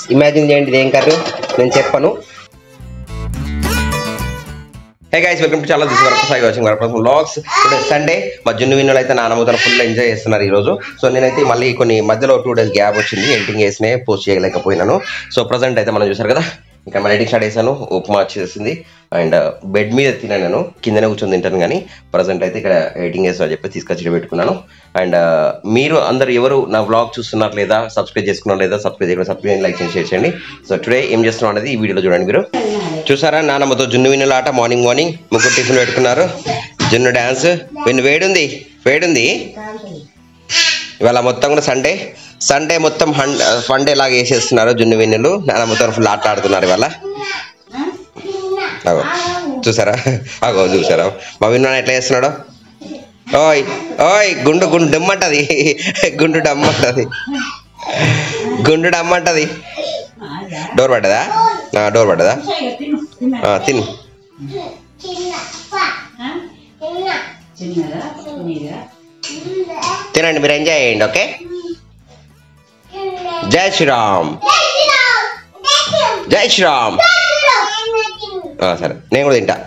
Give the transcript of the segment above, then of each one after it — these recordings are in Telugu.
ఇమాజిన్ చేయండి ఇది ఏం కర్రీ నేను చెప్పను హే గైస్ వెల్కమ్ టు చాలా this Varaprasad watching Varaprasad vlogs today Sunday మా జున్ను విన్నులు అయితే నానమ్మతో ఫుల్ ఎంజాయ్ చేస్తున్నారు ఈ రోజు సో నేనైతే మళ్ళీ కొన్ని మధ్యలో టూ డేస్ గ్యాప్ వచ్చింది ఎడిటింగ్ వేసినే పోస్ట్ చేయలేకపోయినాను సో ప్రజెంట్ అయితే మనం చూసారు కదా ఇంకా మన ఎడిటింగ్ స్టార్ట్ చేశాను ఉప్మా వచ్చేసింది అండ్ బెడ్ మీద తిన్నాను నేను కిందనే కూర్చొని తింటాను కానీ ప్రజెంట్ అయితే ఇక్కడ ఎడిటింగ్ చేస్తా చెప్పి తీసుకొచ్చి పెట్టుకున్నాను అండ్ మీరు అందరు ఎవరు నా వ్లాగ్ చూస్తున్నారు లేదా సబ్స్క్రైబ్ చేసుకున్నారు లేదా సబ్స్క్రైబ్ చేయకుండా సబ్స్క్రైబ్ లైక్ చేసి షేర్ చేయండి సో టుడే ఏం చేస్తున్నాం అనేది ఈ వీడియోలో చూడండి మీరు చూసారా నానమ్మతో జున్ను విన్నుల ఆట మార్నింగ్ మార్నింగ్ ముగ్గురు టిఫిన్ పెట్టుకున్నారు జున్ను డ్యాన్స్ విన్ను వేడుంది వేడుంది ఇవాళ మొత్తం కూడా సండే సండే మొత్తం హన్ ఫండే లాగా వేసేస్తున్నారు జున్ను విన్నులు నానమ్మతో ఫుల్ ఆట ఆడుతున్నారు ఇవాళ అగో చూసారా అగో చూసారా మా విన్నాను ఎట్లా చేస్తున్నాడు ఓయ్ ఓయ్ గుండు గుండు డమ్మంటది గుండు డమ్మంటది గుండు డమ్మంటది డోర్ పడ్డదా ఆ, డోర్ పడ్డదా ఆ, తిను చిన్నదా మీరా తినండి మీరు ఎంజాయ్ చేయండి ఓకే జై శ్రీరామ్ జై శ్రీరామ్ ఆ, సరే నేను కూడా తింటా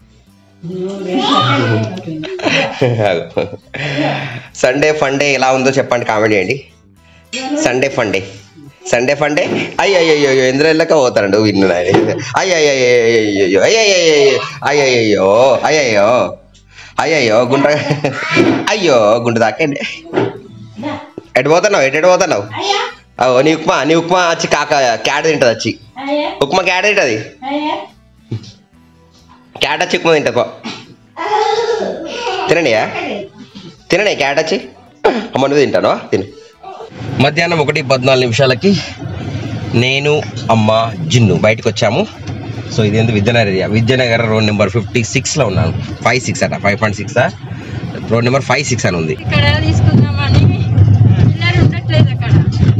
సండే ఫండే ఎలా ఉందో చెప్పండి కామెంట్ చేయండి సండే ఫండే సండే ఫండే అయ్యో అయ్యో ఎందులో వెళ్ళక పోతాడు విన్ను అయ్యో అయ్యో అయ్యో అయ్యయ్యో అయ్యయ్యో గుంట అయ్యో గుంట దాకండి ఎటు పోతున్నావు ఎటు ఎటు పోతున్నావు అవు నీ ఉప్మా నీ ఉప్మా వచ్చి కాక క్యాట్ తింటది వచ్చి ఉప్మా క్యాట్ తింటది క్యాట్ వచ్చి ఉప్మా తింటది పో తినండియా తినండి క్యాట్ వచ్చి అమ్మ నువ్వు తింటాను తిను మధ్యాహ్నం ఒకటి పద్నాలుగు నిమిషాలకి నేను అమ్మ జిన్ను బయటకు వచ్చాము సో ఇది ఎందుకు Vidyanagar area Vidyanagar road number fifty సిక్స్లో ఉన్నాను ఫైవ్ సిక్స్ అట five point six road number five six అని ఉంది ఇక్కడ తీసుకుందామని పిల్లలు ఉండట్లేదు అక్కడ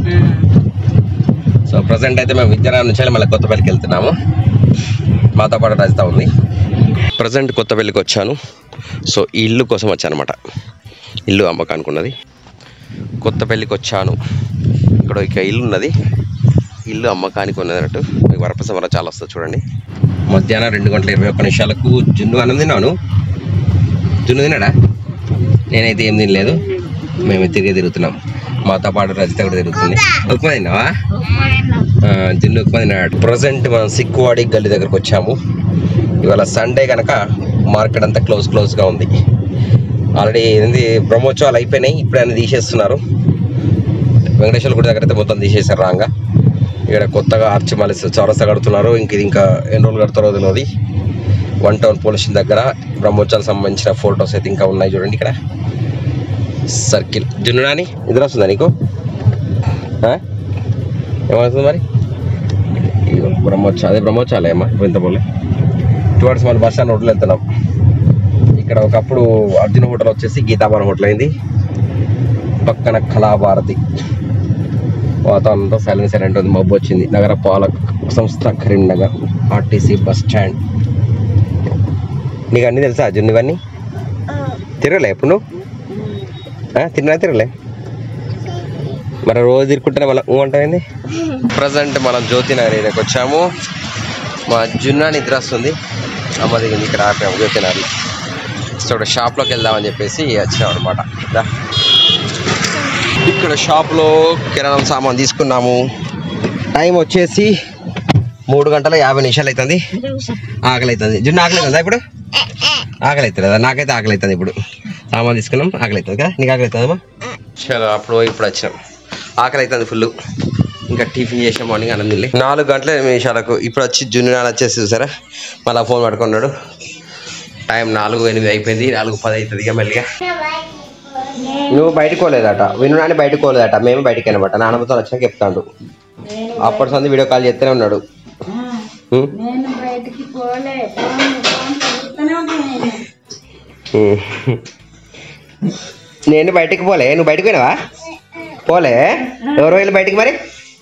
సో ప్రజెంట్ అయితే మేము విద్యానగర్ నుంచి మళ్ళీ కొత్తపల్లికి వెళ్తున్నాము మాతో పాటు రజిత ఉంది ప్రజెంట్ కొత్తపల్లికి వచ్చాను సో ఈ ఇల్లు కోసం వచ్చాను అనమాట ఇల్లు అమ్మకానికి ఉన్నది కొత్తపల్లికి వచ్చాను ఇక్కడ ఇక ఇల్లు ఉన్నది ఇల్లు అమ్మకానికి ఉన్నది అన్నట్టు మీకు వరప్రసమర చాలా వస్తుంది చూడండి మధ్యాహ్నం రెండు గంటల ఇరవై ఒక్క నిమిషాలకు జున్ను అన్నం తిన్నాను జున్ను తిన్నాడా నేనైతే ఏం తినలేదు మేము తిరిగి తిరుగుతున్నాం మాతో పాటు రజిత కూడా తిరుగుతుంది ఉప్మా తిన్నావా ఆ, జున్ను ఉప్మా తిన్నాడు ప్రజెంట్ మనం సిక్కువాడి గల్లీ దగ్గరకు వచ్చాము ఇవాళ సండే కనుక మార్కెట్ అంతా క్లోజ్ క్లోజ్గా ఉంది ఆల్రెడీ ఏంది బ్రహ్మోత్సవాలు అయిపోయినాయి ఇప్పుడు ఆయన తీసేస్తున్నారు వెంకటేశ్వర గుడి దగ్గర అయితే మొత్తం తీసేశారు రాంగా ఇక్కడ కొత్తగా ఆర్చి మళ్ళీ చౌరస్తా కడుతున్నారు ఇంక ఇది ఇంకా ఎన్ని రోజులు కడతారో తెలియదు వన్ టౌన్ పోలీస్ స్టేషన్ దగ్గర బ్రహ్మోత్సవాలకు సంబంధించిన ఫొటోస్ అయితే ఇంకా ఉన్నాయి చూడండి ఇక్కడ సర్కిల్ జున్నునాని నిద్ర వస్తుందా నీకు ఆ? ఏమవుతుంది మరి ఇదిగో బ్రహ్మోత్సవం అదే బ్రహ్మోత్సవాలే అమ్మా వింతపోలే టువర్డ్స్ మన బస్ స్టాండ్ హోటల్ వెళ్తున్నాం ఇక్కడ ఒకప్పుడు అర్జున హోటల్ వచ్చేసి గీతాభవన్ హోటల్ అయింది పక్కన కళాభారతి వాతావరణంతో సైలెంట్ సైలెంట్ ఉంది మబ్బు వచ్చింది నగర పాలక సంస్థ కరీంనగర్ ఆర్టీసీ బస్ స్టాండ్ నీకు అన్నీ తెలుసా అర్జున్ ఇవన్నీ తిరగలే ఎప్పుడు నువ్వు ఆ, తిన్నా తిరగలే మరి రోజు తిరుక్కుంటానే మళ్ళీ ఊ అంటాయింది ప్రజెంట్ మనం జ్యోతి నగర్ ఏరియాకి వచ్చాము మా జున్నా నిద్ర వస్తుంది అమ్మ దిగింది ఇక్కడ ఆపాము జ్యోతి నగర్లో సో ఇక్కడ షాప్లోకి వెళ్దామని చెప్పేసి వచ్చాం అనమాట ఇక్కడ షాప్లో కిరాణం సామాన్ తీసుకున్నాము టైం వచ్చేసి మూడు గంటల యాభై నిమిషాలు అవుతుంది ఆకలి అవుతుంది జున్ను ఆకలి అవుతుందా ఇప్పుడు ఆకలి అవుతుంది కదా నాకైతే ఆకలి అవుతుంది ఇప్పుడు సామాన్ తీసుకున్నాం ఆకలి అవుతుంది కదా నీకు ఆకలి అవుతుందమ్మా చలో అప్పుడు ఇప్పుడు వచ్చినాం ఆకలి అవుతుంది ఫుల్ ఇంకా టిఫిన్ చేసాం మార్నింగ్ అన్నం తిల్లి నాలుగు గంటల ఎనిమిది నిమిషాలకు ఇప్పుడు వచ్చి జున్ను నాన్న వచ్చేసి చూసారా మళ్ళీ ఫోన్ పట్టుకున్నాడు టైం నాలుగు ఎనిమిది అయిపోయింది నాలుగు పది అవుతుంది ఇక మెల్లిగా నువ్వు బయటకు పోలేదట విను నాని బయటకు పోలేదట మేము బయటికి అనమాట నాన్నమ్మతో వచ్చినాక చెప్తాడు అప్పటి సంది వీడియో కాల్ చేస్తూనే ఉన్నాడు ఉం? నేను బయటికి పోలే ఫోన్ ఫోన్ చూస్తూనే ఉంటాను ఉం. నేను బయటికి పోలే నువ్వు బయటకు పోయినావా పోలే ఎవరు వెళ్ళి బయటికి మరి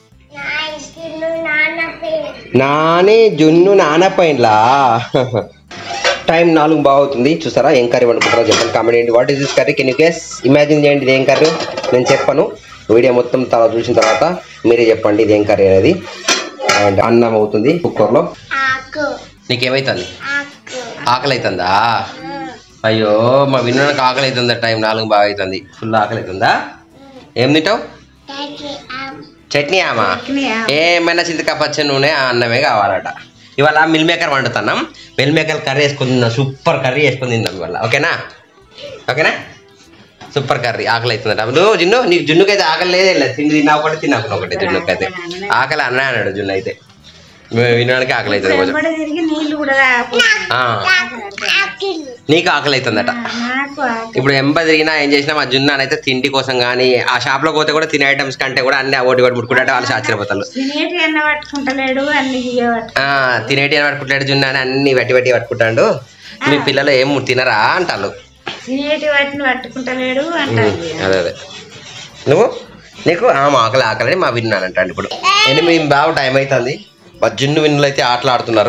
నాని జున్ను నాన్న పైనలా టైం నాలుగు బాగుతుంది చూసారా ఏం కర్రీ వండుకుంటారో చెప్పండి కామెంట్ చేయండి what is this curry can you guess imagine చేయండి ఇది ఏం కర్రీ నేను చెప్పను వీడియో మొత్తం తర్వాత చూసిన తర్వాత మీరే చెప్పండి ఇది ఏం కర్రీ అనేది అండ్ అన్నం అవుతుంది కుక్కర్లో ఆకు నీకేమైతుంది ఆకు ఆకలి అవుతుందా అయ్యో మా వినడానికి ఆకలి అవుతుందా టైం నాలుగు బాగా అవుతుంది ఫుల్ ఆకలి అవుతుందా ఏం తింటావు చట్నీ ఆమా ఏమైనా చింతకాయ పచ్చ నూనె ఆ అన్నమే కావాలట ఇవాళ మిల్ మేకర్ వండుతున్నాం మిల్ మేకర్ కర్రీ వేసుకుని తిందాం సూపర్ కర్రీ వేసుకుని తిందాం ఇవాళ ఓకేనా ఓకేనా సూపర్ కర్రీ ఆకలి అవుతుందట నువ్వు జున్ను నీకు జున్నుకైతే ఆకలి లేదే లేదు తిండి తిన్నా ఒకటి తిన్నాకు ఒకటి జున్నుకైతే ఆకలి అన్న అన్నాడు జున్ను అయితే వినడానికి ఆకలి అవుతుంది కొంచెం వెంబడి తిరిగి నీళ్లు కూడా తాగు. ఆ, నీకు ఆకలి అవుతుందట నాకు ఆకు ఇప్పుడు ఎంబ తిరిగినా ఏం చేసినా మా జున్నాన్ అయితే తిండి కోసం కానీ ఆ షాప్ లో పోతే కూడా తినే ఐటమ్స్ కంటే కూడా అన్ని ఒకటి ఒకటి ముట్టుకుంటే వాళ్ళు ఆశ్చర్యపోతారు తినేటి అన్న పట్టుకుంటలేడు అన్ని ఇయ్యబట్టు ఆ, తినేటి అని పట్టుకుంటాడు జున్ను అని అన్ని వెట్టి వెట్టి పట్టుకుంటాడు మీ పిల్లలు ఏం తినరా అంటారు తినేటి వాటిని పట్టుకుంటలేడు అంటారు అదే అదే నువ్వు నీకు ఆ మా ఆకలి ఆకలి అని మా విన్నాను అంటాడు ఇప్పుడు ఎనిమిది బాగా టైం అవుతుంది మా జున్ను విన్నులు అయితే ఆటలు ఆడుతున్నారు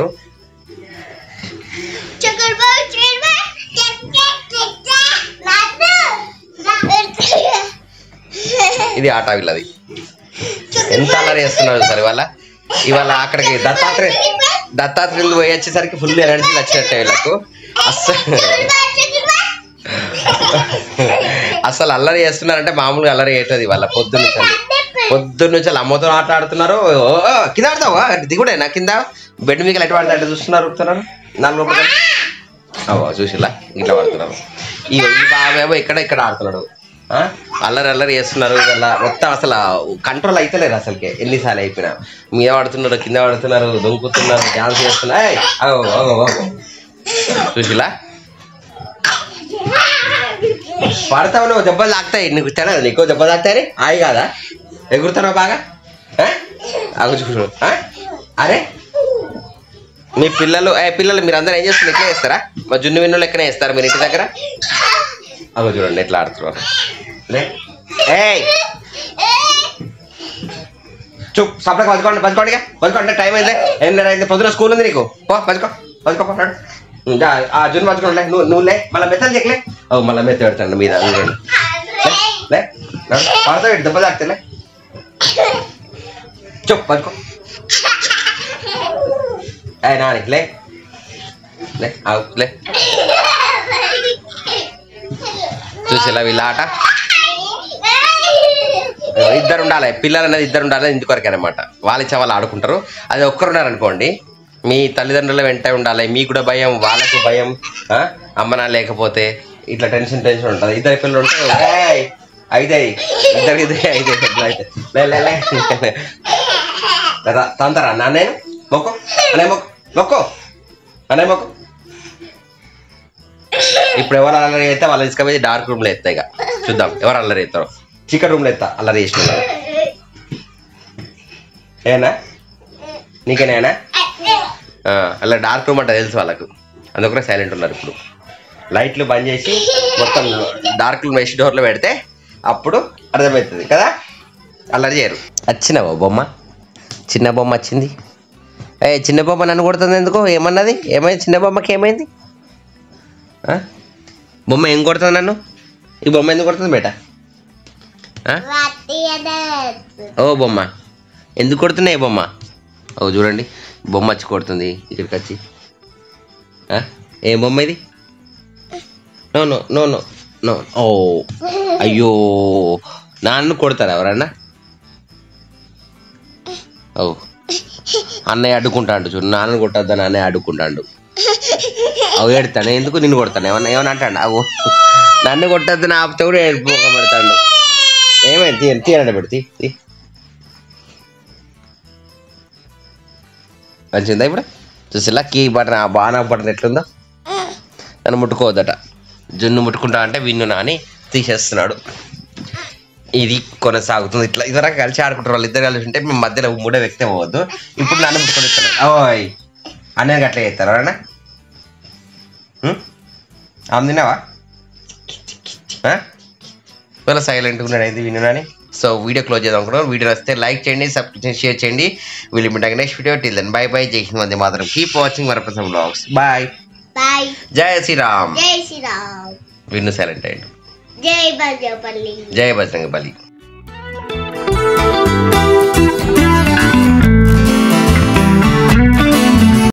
ఇది ఆట వీళ్ళది ఎంత అల్లరి చేస్తున్నారు సార్ ఇవాళ ఇవాళ అక్కడికి దత్తాత్రేయ దత్తాత్రేయులు పోయి వచ్చేసరికి ఫుల్ ఎనర్జీ వచ్చినట్టే వీళ్ళకు అస్సలు అసలు అల్లరి చేస్తున్నారంటే మామూలుగా అల్లరి చేయటది వాళ్ళ పొద్దున్న నుంచి పొద్దున్న నుంచి వాళ్ళ అమ్మతో ఆటలాడుతున్నారు ఓ, ఓ, కింద ఆడతావా దిగుడే కింద బెడ్ మీకు ఎట్లా పడతాడు చూస్తున్నారు ఊపుతున్నారు నాలుగు రూపాయలు అవో చూసిలా ఇట్లా పడుతున్నారు ఈ ఈ బాబేమో ఇక్కడ ఇక్కడ ఆడుతున్నాడు ఆ? అల్లరి అల్లరి చేస్తున్నారు ఇలా మొత్తం అసలు కంట్రోల్ అయితలేరు అసలుకి ఎన్నిసార్లు అయిపోయినా మీద పడుతున్నారు కింద పడుతున్నారు దొంకుతున్నారు డాన్స్ చేస్తున్నారు ఏయ్, అగో, అగో, అగో. చూసిలా పడతావు నువ్వు దెబ్బలు తాకుతాయి నీకు తెలియదు నీకు దెబ్బ తాకుతాయి ఆయి కాదా ఎగురుతున్నావు బాగా ఆ? అగో చూడు ఆ? అరే మీ పిల్లలు ఏ పిల్లలు మీరు అందరూ ఏం చేస్తారు ఎట్లా చేస్తారా మా జున్ను విన్నులు ఎక్కనే వేస్తారా మీరు ఇంటి దగ్గర అగో చూడండి ఎట్లా ఆడుతున్నారు లే ఏయ్ చూప్ సపరేట్ బతుకోండి బతుకోండి ఇక. బతుకోండి టైం అయింది ఎనిమిది అయింది పొద్దున స్కూల్ ఉంది నీకు పో బతుకో బతుకో పో, నడు. ఇంకా ఆ జున్ను బతుకోండి నువ్వు నువ్వు లే మళ్ళీ మెత్తలు చెక్కలే ఓ మళ్ళీ మెత్త పెడతాను మీద చూడండి లే లే పడతావు ఇటు దెబ్బ తాకుతలే చూప్ బతుకో ఏ నాని లే లే ఆగు లే చూసేలా వీళ్ళ ఆట ఇద్దరు ఉండాలి పిల్లలు అనేది ఇద్దరు ఉండాలి ఇందుకొరకే అనమాట వాళ్ళు ఇచ్చే వాళ్ళు ఆడుకుంటారు అది ఒక్కరు ఉన్నారనుకోండి మీ తల్లిదండ్రుల వెంట ఉండాలి మీకు కూడా భయం వాళ్ళకు భయం ఆ? అమ్మ నాన్న లేకపోతే ఇట్లా టెన్షన్ టెన్షన్ ఉంటుంది ఇద్దరు పిల్లలు ఉంటే ఏయ్, అయితే ఇద్దరు ఇద్దరు అయితే ఇట్లా అయితే లే లే లే రా- తంతరా నాన్న మొక్కు అనే మొక్కు మొక్కు అనే మొక్కు ఇప్పుడు ఎవరు అల్లరి అయితే వాళ్ళు తీసుకపోయి డార్క్ రూమ్ లో ఎత్తాయి ఇక చూద్దాం ఎవరు అల్లరి ఎత్తారో చీకటి రూమ్ లో ఎత్తా అల్లరి చేసిన వాళ్ళు. ఏనా నీకేనా అలా డార్క్ రూమ్ అంటే తెలుసు వాళ్ళకు అందుకనే సైలెంట్ ఉన్నారు ఇప్పుడు లైట్లు బంద్ చేసి మొత్తం డార్క్ రూమ్ వేసి డోర్లో పెడితే అప్పుడు అర్థమవుతుంది కదా అల్లరి చేయరు వచ్చినావా బొమ్మ చిన్న బొమ్మ వచ్చింది ఏ చిన్న బొమ్మ నన్ను కొడుతుంది ఎందుకు ఏమన్నది ఏమైంది చిన్న బొమ్మకి ఏమైంది ఆ? బొమ్మ ఏం కొడుతుంది నన్ను ఈ బొమ్మ ఎందుకు కొడుతుంది బేట ఆ? ఓ బొమ్మ ఎందుకు కొడుతున్నాయి బొమ్మ ఓ చూడండి బొమ్మ వచ్చి కొడుతుంది ఇక్కడికి వచ్చి ఆ? ఏం బొమ్మ ఇది no no no no no ఓ అయ్యో నాన్ను కొడతారా ఎవరన్నా ఓ అన్నయ్య అడ్డుకుంటాడు చూడు నాన్న కొట్టద్దని అన్నయ్య అడ్డుకుంటాడు అవి ఏడుతాను ఎందుకు నిన్ను కొడతాను ఏమన్నా ఏమన్నా అంటాడు అవు నన్ను కొట్టద్దని ఆపితే కూడా ఏడుపు పెడతాడు ఏమైంది తీయండి తీయనండి పెడితే తీ మంచిదా ఇప్పుడు చూసిలా కీ బటన్ ఆ బాణా బటన్ ఎట్లుందో నన్ను ముట్టుకోవద్దట జున్ను ముట్టుకుంటా అంటే విన్ను నాని తీసేస్తున్నాడు ఇది కొనసాగుతుంది ఇట్లా ఇదివరకు కలిసి ఆడుకుంటారు వాళ్ళు ఇద్దరు కలిసి ఉంటే మేము మధ్యలో మూడో వ్యక్తి అవ్వద్దు ఇప్పుడు నన్ను ముట్టుకొని ఇస్తారు ఓయ్ అన్నయ్య అట్లా చేస్తారు అన్న ఆమె తిన్నావా ఆ? ఇవాళ సైలెంట్గా ఉన్నాడు అయితే విన్నానని సో వీడియో క్లోజ్ చేద్దాం అనుకున్నాను వీడియో వస్తే లైక్ చేయండి సబ్స్క్రైబ్ షేర్ చేయండి వీళ్ళు మీ next video till then bye bye జై హింద్ వందే మాత్రం కీప్ వాచింగ్ వరప్రసం బ్లాగ్స్ బాయ్ బాయ్ జై శ్రీరామ్ జై శ్రీరామ్ విన్ను సైలెంట్ అయ్యండి జై బజపల్లి జై బజరంగ బలి